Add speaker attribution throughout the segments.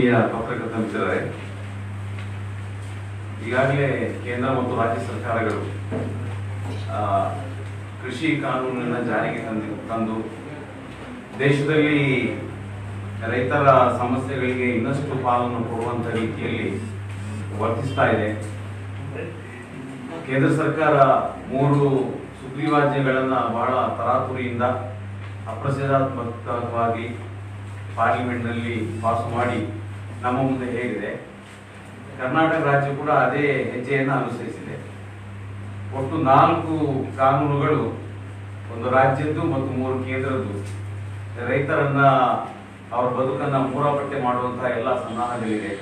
Speaker 1: ಹಿರಿಯ ಪತ್ರಕರ್ತ ಮಿತ್ರರೇ ಈಗಾಗಲೇ ಕೇಂದ್ರ ಮತ್ತು ರಾಜ್ಯ ಸರ್ಕಾರಗಳು ಆ, ಕೃಷಿ ಕಾನೂನನ್ನ ಜಾರಿಗೆ ತಂದು ತಂದು ದೇಶದಲ್ಲಿ ರೈತರ ಸಮಸ್ಯೆಗಳಿಗೆ ಇನ್ನಷ್ಟು ಪಾಲನ್ನು ಕೊಡುವಂತ ರೀತಿಯಲ್ಲಿ ವರ್ತಿಸ್ತಾ ಇದೆ ಕೇಂದ್ರ ಸರ್ಕಾರ ಮೂರು ಸುಗ್ರೀವಾಜ್ಞೆಗಳನ್ನ ಬಹಳ ತರಾತುರಿಯಿಂದ ಅಪ್ರಚಾರಾತ್ಮಕವಾಗಿ ಪಾರ್ಲಿಮೆಂಟ್ನಲ್ಲಿ ಪಾಸ್ ಮಾಡಿ ನಮ್ಮ ಮುಂದೆ ಹೇಳಿದೆ ಕರ್ನಾಟಕ ರಾಜ್ಯ ಕೂಡ ಅದೇ ಹೆಜ್ಜೆಯನ್ನು ಅನುಸರಿಸಿದೆ ಒಟ್ಟು ನಾಲ್ಕು ಕಾನೂನುಗಳು ಒಂದು ರಾಜ್ಯದ್ದು ಮತ್ತು ಮೂರು ಕೇಂದ್ರದ್ದು ರೈತರನ್ನ ಅವರ ಬದುಕನ್ನ ಮೂರಾಪಟ್ಟೆ ಮಾಡುವಂತಹ ಎಲ್ಲ ಸನ್ನಾಹಗಳಿದೆ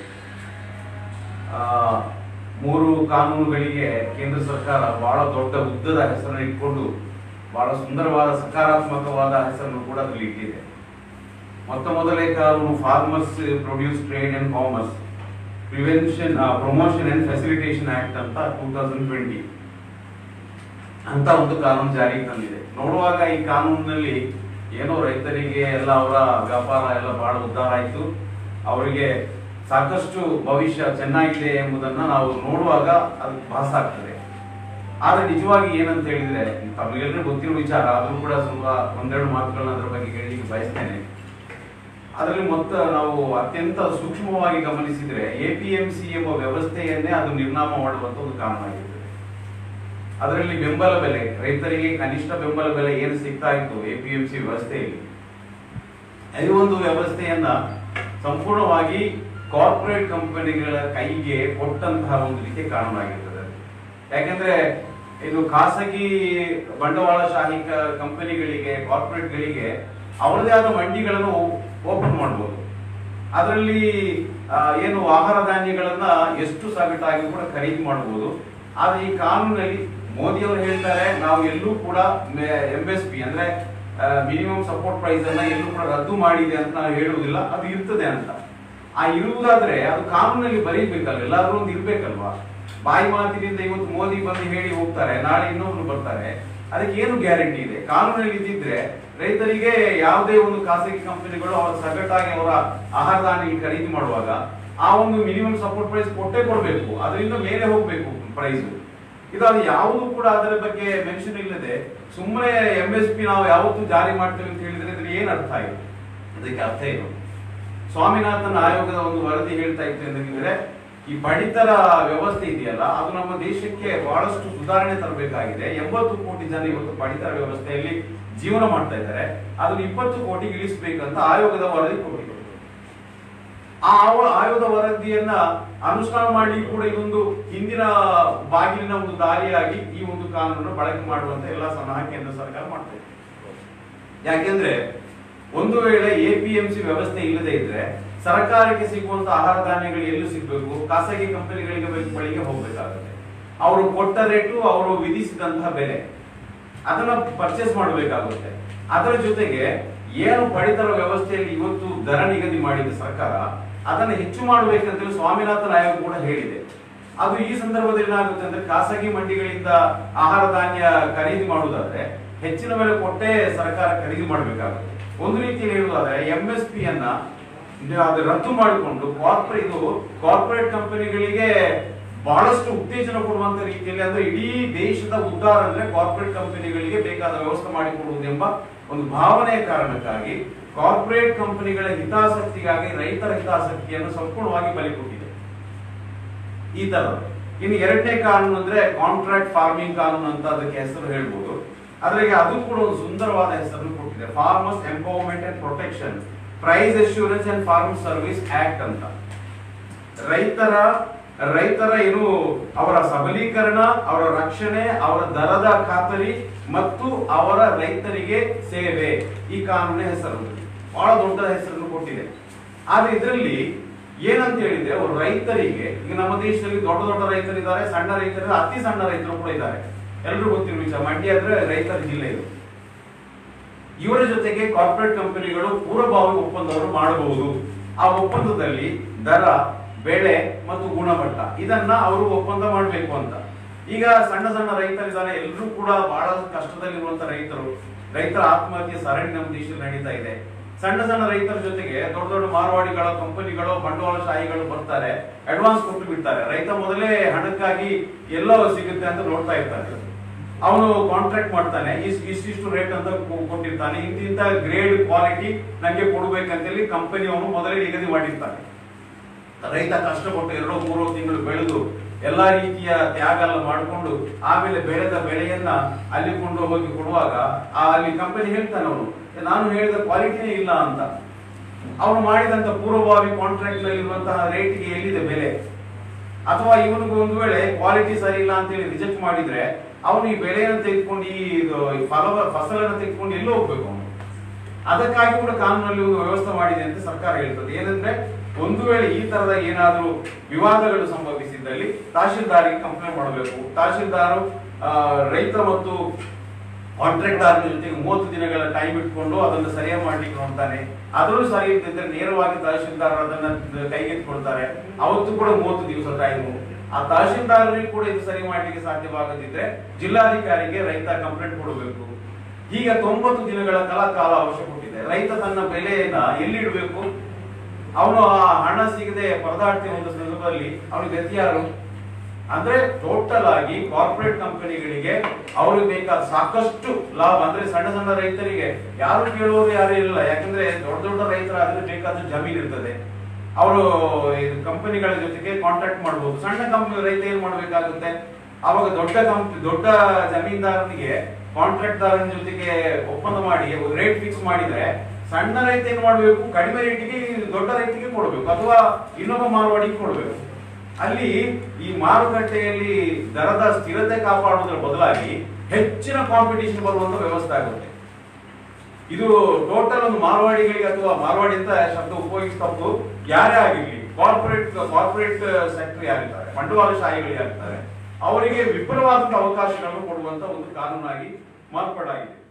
Speaker 1: ಆ, ಮೂರು ಕಾನೂನುಗಳಿಗೆ ಕೇಂದ್ರ ಸರ್ಕಾರ ಬಹಳ ದೊಡ್ಡ ಉದ್ದದ ಹೆಸರನ್ನು ಇಟ್ಕೊಂಡು ಬಹಳ ಸುಂದರವಾದ ಸಕಾರಾತ್ಮಕವಾದ ಹೆಸರನ್ನು ಕೂಡ ಅದರಲ್ಲಿ ಇಟ್ಟಿದೆ ಮೊತ್ತ ಮೊದಲೇ ಕಾನೂನು farmers produce trade and commerce prevention promotion and facilitation act ಅಂತ ಟೂ ತೌಸಂಡ್ ಟ್ವೆಂಟಿ ಅಂತ ಒಂದು ಕಾನೂನು ಜಾರಿಗೆ ತಂದಿದೆ ನೋಡುವಾಗ ಈ ಕಾನೂನಿನಲ್ಲಿ ಏನೋ ರೈತರಿಗೆ ಎಲ್ಲ ಅವರ ವ್ಯಾಪಾರ ಎಲ್ಲ ಬಹಳ ಉದ್ಧಾರ ಆಯ್ತು ಅವರಿಗೆ ಸಾಕಷ್ಟು ಭವಿಷ್ಯ ಚೆನ್ನಾಗಿದೆ ಎಂಬುದನ್ನ ನಾವು ನೋಡುವಾಗ ಅದು ಭಾಸ ಆಗ್ತದೆ ಆದ್ರೆ ನಿಜವಾಗಿ ಏನಂತ ಹೇಳಿದ್ರೆ ತಮಗೆಲ್ಲರೂ ಗೊತ್ತಿರೋ ವಿಚಾರ ಆದ್ರೂ ಕೂಡ ಸ್ವಲ್ಪ ಒಂದೆರಡು ಮಾತುಗಳನ್ನ ಅದ್ರ ಬಗ್ಗೆ ಹೇಳಲಿಕ್ಕೆ ಬಯಸ್ತೇನೆ ಅದರಲ್ಲಿ ಮೊತ್ತ ನಾವು ಅತ್ಯಂತ ಸೂಕ್ಷ್ಮವಾಗಿ ಗಮನಿಸಿದ್ರೆ ಎಪಿಎಂಸಿ ಎಂಬ ವ್ಯವಸ್ಥೆಯನ್ನೇ ಅದು ನಿರ್ನಾಮ ಮಾಡುವಂತ ಒಂದು ಕಾರಣವಾಗಿದೆ ಅದರಲ್ಲಿ ಬೆಂಬಲ ಬೆಲೆ ರೈತರಿಗೆ ಕನಿಷ್ಠ ಬೆಂಬಲ ಬೆಲೆ ಏನು ಸಿಗ್ತಾ ಇತ್ತು ಎಪಿಎಂಸಿ ವ್ಯವಸ್ಥೆಯಲ್ಲಿ ಈ ಒಂದು ವ್ಯವಸ್ಥೆಯನ್ನ ಸಂಪೂರ್ಣವಾಗಿ ಕಾರ್ಪೊರೇಟ್ ಕಂಪನಿಗಳ ಕೈಗೆ ಕೊಟ್ಟಂತಹ ಒಂದು ರೀತಿಯ ಕಾರಣವಾಗಿರ್ತದೆ ಯಾಕೆಂದ್ರೆ ಇದು ಖಾಸಗಿ ಬಂಡವಾಳಶಾಹಿ ಕ- ಕಂಪನಿಗಳಿಗೆ ಕಾರ್ಪೊರೇಟ್ಗಳಿಗೆ ಅವರದೇ ಆದ ಮಂಡಿಗಳನ್ನು ಓಪನ್ ಮಾಡಬಹುದು ಅದರಲ್ಲಿ ಆ, ಏನು ಆಹಾರ ಧಾನ್ಯಗಳನ್ನ ಎಷ್ಟು ಸಗಟಾಗಿ ಕೂಡ ಖರೀದಿ ಮಾಡಬಹುದು ಆದ್ರೆ ಈ ಕಾನೂನಲ್ಲಿ ಮೋದಿ ಅವರು ಹೇಳ್ತಾರೆ ನಾವು ಎಲ್ಲೂ ಕೂಡ ಎಂ ಎಸ್ ಪಿ ಅಂದ್ರೆ ಮಿನಿಮಮ್ ಸಪೋರ್ಟ್ ಪ್ರೈಸ್ ಅನ್ನ ಎಲ್ಲೂ ಕೂಡ ರದ್ದು ಮಾಡಿದೆ ಅಂತ ನಾವು ಹೇಳುವುದಿಲ್ಲ ಅದು ಇರ್ತದೆ ಅಂತ ಆ ಇರುವುದಾದ್ರೆ ಅದು ಕಾನೂನಲ್ಲಿ ಬರೀಬೇಕಲ್ವ ಎಲ್ಲಾದ್ರೂ ಒಂದು ಇರ್ಬೇಕಲ್ವಾ ಬಾಯಿ ಮಾತಿನಿಂದ ಇವತ್ತು ಮೋದಿ ಬಂದು ಹೇಳಿ ಹೋಗ್ತಾರೆ ನಾಳೆ ಇನ್ನೊಬ್ರು ಬರ್ತಾರೆ ಅದಕ್ಕೆ ಏನು ಗ್ಯಾರಂಟಿ ಇದೆ ಕಾನೂನಲ್ಲಿ ಇದ್ದಿದ್ರೆ ರೈತರಿಗೆ ಯಾವುದೇ ಒಂದು ಖಾಸಗಿ ಕಂಪನಿಗಳು ಅವರ ಸಗಟಾಗಿ ಅವರ ಆಹಾರ ಧಾನ್ಯ ಖರೀದಿ ಮಾಡುವಾಗ ಆ ಒಂದು ಮಿನಿಮಮ್ ಸಪೋರ್ಟ್ ಪ್ರೈಸ್ ಕೊಟ್ಟೇ ಕೊಡಬೇಕು ಅದರಿಂದ ಮೇಲೆ ಹೋಗ್ಬೇಕು ಪ್ರೈಸ್ ಇದು ಅದು ಯಾವುದು ಕೂಡ ಅದರ ಬಗ್ಗೆ ಮೆನ್ಷನ್ ಇಲ್ಲದೆ ಸುಮ್ಮನೆ ಎಂ ಎಸ್ ಪಿ ನಾವು ಯಾವತ್ತೂ ಜಾರಿ ಮಾಡ್ತೇವೆ ಅಂತ ಹೇಳಿದ್ರೆ ಇದ್ರ ಏನ್ ಅರ್ಥ ಇದೆ ಅದಕ್ಕೆ ಅರ್ಥ ಏನು ಸ್ವಾಮಿನಾಥನ್ ಆಯೋಗದ ಒಂದು ವರದಿ ಹೇಳ್ತಾ ಇತ್ತು ಎಂದ್ರೆ ಈ ಪಡಿತರ ವ್ಯವಸ್ಥೆ ಇದೆಯಲ್ಲ ಅದು ನಮ್ಮ ದೇಶಕ್ಕೆ ಬಹಳಷ್ಟು ಸುಧಾರಣೆ ತರಬೇಕಾಗಿದೆ ಎಂಬತ್ತು ಕೋಟಿ ಜನ ಇವತ್ತು ಪಡಿತರ ವ್ಯವಸ್ಥೆಯಲ್ಲಿ ಜೀವನ ಮಾಡ್ತಾ ಇದ್ದಾರೆ ಅದನ್ನು ಇಪ್ಪತ್ತು ಕೋಟಿಗೆ ಇಳಿಸಬೇಕಂತ ಆಯೋಗದ ವರದಿ ಕೊಟ್ಟಿದೆ ಆ ಆವ- ಆಯೋಗದ ವರದಿಯನ್ನ ಅನುಷ್ಠಾನ ಮಾಡಲಿಕ್ಕೆ ಕೂಡ ಇದೊಂದು ಹಿಂದಿನ ಬಾಗಿಲಿನ ಒಂದು ದಾರಿಯಾಗಿ ಈ ಒಂದು ಕಾನೂನನ್ನು ಬಳಕೆ ಮಾಡುವಂತ ಎಲ್ಲ ಸನ್ನಾಹ ಕೇಂದ್ರ ಸರ್ಕಾರ ಮಾಡ್ತಾ ಇದೆ ಯಾಕೆಂದ್ರೆ ಒಂದು ವೇಳೆ ಎಪಿಎಂಸಿ ವ್ಯವಸ್ಥೆ ಇಲ್ಲದೆ ಇದ್ರೆ ಸರ್ಕಾರಕ್ಕೆ ಸಿಗುವಂತ ಆಹಾರ ಧಾನ್ಯಗಳು ಎಲ್ಲೂ ಸಿಗ್ಬೇಕು ಖಾಸಗಿ ಕಂಪನಿಗಳಿಗೆ ಬ- ಬಳಿಗೆ ಹೋಗ್ಬೇಕಾಗುತ್ತೆ ಅವರು ಕೊಟ್ಟ ರೇಟು ಅವರು ವಿಧಿಸಿದಂತಹ ಬೆಲೆ ಅದನ್ನ ಪರ್ಚೇಸ್ ಮಾಡಬೇಕಾಗುತ್ತೆ ಅದರ ಜೊತೆಗೆ ಏನು ಪಡಿತರ ವ್ಯವಸ್ಥೆಯಲ್ಲಿ ಇವತ್ತು ದರ ನಿಗದಿ ಮಾಡಿದ ಸರ್ಕಾರ ಅದನ್ನು ಹೆಚ್ಚು ಮಾಡಬೇಕಂತೇಳಿ ಸ್ವಾಮಿನಾಥನ್ ಆಯೋಗ ಕೂಡ ಹೇಳಿದೆ ಅದು ಈ ಸಂದರ್ಭದಲ್ಲಿ ಏನಾಗುತ್ತೆ ಅಂದ್ರೆ ಖಾಸಗಿ ಮಂಡಿಗಳಿಂದ ಆಹಾರ ಧಾನ್ಯ ಖರೀದಿ ಮಾಡುವುದಾದ್ರೆ ಹೆಚ್ಚಿನ ಬೆಲೆ ಕೊಟ್ಟೇ ಸರ್ಕಾರ ಖರೀದಿ ಮಾಡಬೇಕಾಗುತ್ತೆ ಒಂದು ರೀತಿಯಲ್ಲಿ ಹೇಳುವುದಾದ್ರೆ ಎಂ ಎಸ್ ಪಿ ಅನ್ನ ಅದು ರದ್ದು ಮಾಡಿಕೊಂಡು ಕಾರ್ಪೊರೇಟ್ ಇದು ಕಾರ್ಪೊರೇಟ್ ಕಂಪನಿಗಳಿಗೆ ಬಹಳಷ್ಟು ಉತ್ತೇಜನ ಕೊಡುವಂತ ರೀತಿಯಲ್ಲಿ ಅಂದ್ರೆ ಇಡೀ ದೇಶದ ಉದ್ಧಾರ ಅಂದ್ರೆ ಕಾರ್ಪೊರೇಟ್ ಕಂಪನಿಗಳಿಗೆ ಬೇಕಾದ ವ್ಯವಸ್ಥೆ ಮಾಡಿಕೊಡುವುದೆಂಬ ಒಂದು ಭಾವನೆಯ ಕಾರಣಕ್ಕಾಗಿ ಕಾರ್ಪೊರೇಟ್ ಕಂಪನಿಗಳ ಹಿತಾಸಕ್ತಿಗಾಗಿ ರೈತರ ಹಿತಾಸಕ್ತಿಯನ್ನು ಸಂಪೂರ್ಣವಾಗಿ ಬಲಿ ಕೊಟ್ಟಿದೆ ಈ ತರ ಇನ್ನು ಎರಡನೇ ಕಾನೂನು ಅಂದ್ರೆ ಕಾಂಟ್ರಾಕ್ಟ್ ಫಾರ್ಮಿಂಗ್ ಕಾನೂನು ಅಂತ ಅದಕ್ಕೆ ಹೆಸರು ಹೇಳ್ಬೋದು ಅದ್ರಾಗೆ ಅದು ಕೂಡ ಒಂದು ಸುಂದರವಾದ ಹೆಸರನ್ನು ಕೊಟ್ಟಿದೆ farmers empowerment and protection price assurance and farm service act ಅಂತ ರೈತರ ರೈತರ ಏನು ಅವರ ಸಬಲೀಕರಣ ಅವರ ರಕ್ಷಣೆ ಅವರ ದರದ ಖಾತರಿ ಮತ್ತು ಅವರ ರೈತರಿಗೆ ಸೇವೆ ಈ ಕಾನೂನಿನ ಹೆಸರು ಬಹಳ ದೊಡ್ಡ ಹೆಸರನ್ನು ಕೊಟ್ಟಿದೆ ಆದ್ರೆ ಇದರಲ್ಲಿ ಏನಂತ ಹೇಳಿದ್ರೆ ಅವರು ರೈತರಿಗೆ ಈಗ ನಮ್ಮ ದೇಶದಲ್ಲಿ ದೊಡ್ಡ ದೊಡ್ಡ ರೈತರಿದ್ದಾರೆ ಸಣ್ಣ ರೈತರು ಅತಿ ಸಣ್ಣ ರೈತರು ಕೂಡ ಇದ್ದಾರೆ ಎಲ್ರಿಗೂ ಗೊತ್ತಿರೋ ವಿಚಾರ ಮಂಡ್ಯ ಅಂದ್ರೆ ರೈತರ ಜಿಲ್ಲೆ ಇದು ಇವರ ಜೊತೆಗೆ ಕಾರ್ಪೊರೇಟ್ ಕಂಪನಿಗಳು ಪೂರ್ವಭಾವಿ ಒಪ್ಪಂದವನ್ನು ಮಾಡಬಹುದು ಆ ಒಪ್ಪಂದದಲ್ಲಿ ದರ ಬೆಳೆ ಮತ್ತು ಗುಣಮಟ್ಟ ಇದನ್ನ ಅವರು ಒಪ್ಪಂದ ಮಾಡಬೇಕು ಅಂತ ಈಗ ಸಣ್ಣ ಸಣ್ಣ ರೈತರಿದ್ದಾರೆ ಎಲ್ಲರೂ ಕೂಡ ಬಹಳ ಕಷ್ಟದಲ್ಲಿರುವಂತ ರೈತರು ರೈತರ ಆತ್ಮಹತ್ಯೆ ಸರಣಿ ನಮ್ಮ ದೇಶದಲ್ಲಿ ನಡೀತಾ ಇದೆ ಸಣ್ಣ ಸಣ್ಣ ರೈತರ ಜೊತೆಗೆ ದೊಡ್ಡ ದೊಡ್ಡ ಮಾರವಾಡಿಗಳ ಕಂಪನಿಗಳು ಬಂಡವಾಳಶಾಹಿಗಳು ಬರ್ತಾರೆ ಅಡ್ವಾನ್ಸ್ ಕೊಟ್ಟು ಬಿಡ್ತಾರೆ ರೈತ ಮೊದಲೇ ಹಣಕ್ಕಾಗಿ ಎಲ್ಲೋ ಸಿಗುತ್ತೆ ಅಂತ ನೋಡ್ತಾ ಇರ್ತಾರೆ ಅವನು ಕಾಂಟ್ರಾಕ್ಟ್ ಮಾಡ್ತಾನೆ ಇಸ್- ಇಷ್ಟಿಷ್ಟು ರೇಟ್ ಅಂತ ಕೊ- ಕೊಟ್ಟಿರ್ತಾನೆ ಇಂತಿಂತ ಗ್ರೇಡ್ ಕ್ವಾಲಿಟಿ ನಂಗೆ ಕೊಡ್ಬೇಕಂತೇಳಿ ಕಂಪನಿ ಅವನು ಮೊದಲೇ ನಿಗದಿ ಮಾಡಿರ್ತಾನೆ ರೈತ ಕಷ್ಟಪಟ್ಟು ಎರಡೋ ಮೂರೋ ತಿಂಗಳು ಬೆಳೆದು ಎಲ್ಲಾ ರೀತಿಯ ತ್ಯಾಗ ಎಲ್ಲ ಮಾಡಿಕೊಂಡು ಆಮೇಲೆ ಬೆಳೆದ ಬೆಳೆಯನ್ನ ಅಲ್ಲಿ ಕೊಂಡು ಹೋಗಿ ಕೊಡುವಾಗ ಆ ಅಲ್ಲಿ ಕಂಪನಿ ಹೇಳ್ತಾನೆ ಅವನು ನಾನು ಹೇಳಿದ ಕ್ವಾಲಿಟಿನೇ ಇಲ್ಲ ಅಂತ ಅವನು ಮಾಡಿದಂತ ಪೂರ್ವಭಾವಿ ಕಾಂಟ್ರಾಕ್ಟ್ ನಲ್ಲಿ ಇರುವಂತಹ ರೇಟ್ಗೆ ಎಲ್ಲಿದೆ ಬೆಲೆ ಅಥವಾ ಇವನಿಗೆ ಒಂದು ವೇಳೆ ಕ್ವಾಲಿಟಿ ಸರಿ ಇಲ್ಲ ಅಂತ ಹೇಳಿ ರಿಜೆಕ್ಟ್ ಮಾಡಿದ್ರೆ ಅವನು ಈ ಬೆಳೆಯನ್ನು ತೆಗೆದುಕೊಂಡು ಈ ಇದು ಈ ಫಲ ಫಸಲನ್ನು ತೆಗೆದುಕೊಂಡು ಎಲ್ಲೋ ಹೋಗ್ಬೇಕು ಅವನು ಅದಕ್ಕಾಗಿ ಕೂಡ ಕಾನೂನಲ್ಲಿ ಒಂದು ವ್ಯವಸ್ಥೆ ಮಾಡಿದೆ ಅಂತ ಸರ್ಕಾರ ಹೇಳ್ತದೆ ಏನಂದ್ರೆ ಒಂದು ವೇಳೆ ಈ ತರದ ಏನಾದರೂ ವಿವಾದಗಳು ಸಂಭವಿಸಿದ್ದಲ್ಲಿ ತಹಶೀಲ್ದಾರಿಗೆ ಕಂಪ್ಲೇಂಟ್ ಮಾಡಬೇಕು ತಹಶೀಲ್ದಾರು ಆ, ರೈತ ಮತ್ತು ಕಾಂಟ್ರಾಕ್ಟ್ದಾರನ ಜೊತೆಗೆ ಮೂವತ್ತು ದಿನಗಳ ಟೈಮ್ ಇಟ್ಕೊಂಡು ಅದನ್ನು ಸರಿಯಾಗಿ ಮಾಡ್ಲಿಕ್ಕೆ ನೋಡ್ತಾನೆ ಅದನ್ನು ಸರಿ ಇರ್ತಿದ್ರೆ ನೇರವಾಗಿ ತಹಶೀಲ್ದಾರ್ ಅದನ್ನ ಕೈಗೆತ್ತಿಕೊಳ್ತಾರೆ ಅವತ್ತು ಕೂಡ ಮೂವತ್ತು ದಿವಸ ಟೈಮು ಆ ತಹಶೀಲ್ದಾರರಿಗೆ ಕೂಡ ಇದು ಸರಿ ಮಾಡ್ಲಿಕ್ಕೆ ಸಾಧ್ಯವಾಗದಿದ್ರೆ ಜಿಲ್ಲಾಧಿಕಾರಿಗೆ ರೈತ ಕಂಪ್ಲೇಂಟ್ ಕೊಡಬೇಕು ಹೀಗೆ ತೊಂಬತ್ತು ದಿನಗಳ ಕಾಲ ಕಾಲ ಅವಶ್ಯ ಕೊಟ್ಟಿದೆ ರೈತ ತನ್ನ ಬೆಲೆಯನ್ನ ಎಲ್ಲಿಡಬೇಕು ಅವನು ಆ ಹಣ ಸಿಗದೆ ಪರದಾಡ್ತಿರೋ ಒಂದು ಸಂದರ್ಭದಲ್ಲಿ ಅವನಿಗೆ ಗತಿ ಯಾರು ಅಂದ್ರೆ ಟೋಟಲ್ ಆಗಿ ಕಾರ್ಪೊರೇಟ್ ಕಂಪನಿಗಳಿಗೆ ಅವ್ರಿಗೆ ಬೇಕಾದ ಸಾಕಷ್ಟು ಲಾಭ ಅಂದ್ರೆ ಸಣ್ಣ ಸಣ್ಣ ರೈತರಿಗೆ ಯಾರು ಕೇಳುವವರು ಯಾರು ಇಲ್ಲ ಯಾಕಂದ್ರೆ ದೊಡ್ಡ ದೊಡ್ಡ ರೈತರಾದ್ರೆ ಬೇಕಾದ ಜಮೀನು ಇರ್ತದೆ ಅವರು ಕಂಪನಿಗಳ ಜೊತೆಗೆ ಕಾಂಟ್ರಾಕ್ಟ್ ಮಾಡಬಹುದು ಸಣ್ಣ ಕಂಪನಿ ರೈತ ಏನ್ ಮಾಡ್ಬೇಕಾಗುತ್ತೆ ಅವಾಗ ದೊಡ್ಡ ಕಂಪನಿ ದೊಡ್ಡ ಜಮೀನ್ದಾರನಿಗೆ ಕಾಂಟ್ರಾಕ್ಟ್ ದಾರನ ಜೊತೆಗೆ ಒಪ್ಪಂದ ಮಾಡಿ ರೇಟ್ ಫಿಕ್ಸ್ ಮಾಡಿದ್ರೆ ಸಣ್ಣ ರೈತ ಏನ್ ಮಾಡ್ಬೇಕು ಕಡಿಮೆ ರೇಟಿಗೆ ದೊಡ್ಡ ರೈತಿಗೆ ಕೊಡಬೇಕು ಅಥವಾ ಇನ್ನೊಬ್ಬ ಮಾರುವಾಡಿಗೆ ಕೊಡಬೇಕು ಅಲ್ಲಿ ಈ ಮಾರುಕಟ್ಟೆಯಲ್ಲಿ ದರದ ಸ್ಥಿರತೆ ಕಾಪಾಡುವುದರ ಬದಲಾಗಿ ಹೆಚ್ಚಿನ ಕಾಂಪಿಟೇಷನ್ ಬರುವಂತ ವ್ಯವಸ್ಥೆ ಆಗುತ್ತೆ ಇದು ಟೋಟಲ್ ಒಂದು ಮಾರ್ವಾಡಿಗಳಿಗೆ ಅಥವಾ ಮಾರ್ವಾಡಿ ಅಂತ ಶಬ್ದ ಉಪಯೋಗಿಸ ತಪ್ಪು ಯಾರೇ ಆಗಿರ್ಲಿ ಕಾರ್ಪೊರೇಟ್ ಕಾರ್ಪೊರೇಟ್ ಸೆಕ್ಟರ್ ಯಾರಿದ್ದಾರೆ ಬಂಡವಾಳಶಾಹಿಗಳು ಯಾರಿದ್ದಾರೆ ಅವರಿಗೆ ವಿಪುಲವಾದಂತಹ ಅವಕಾಶಗಳನ್ನು ಕೊಡುವಂತ ಒಂದು ಕಾನೂನಾಗಿ ಮಾರ್ಪಾಡಾಗಿದೆ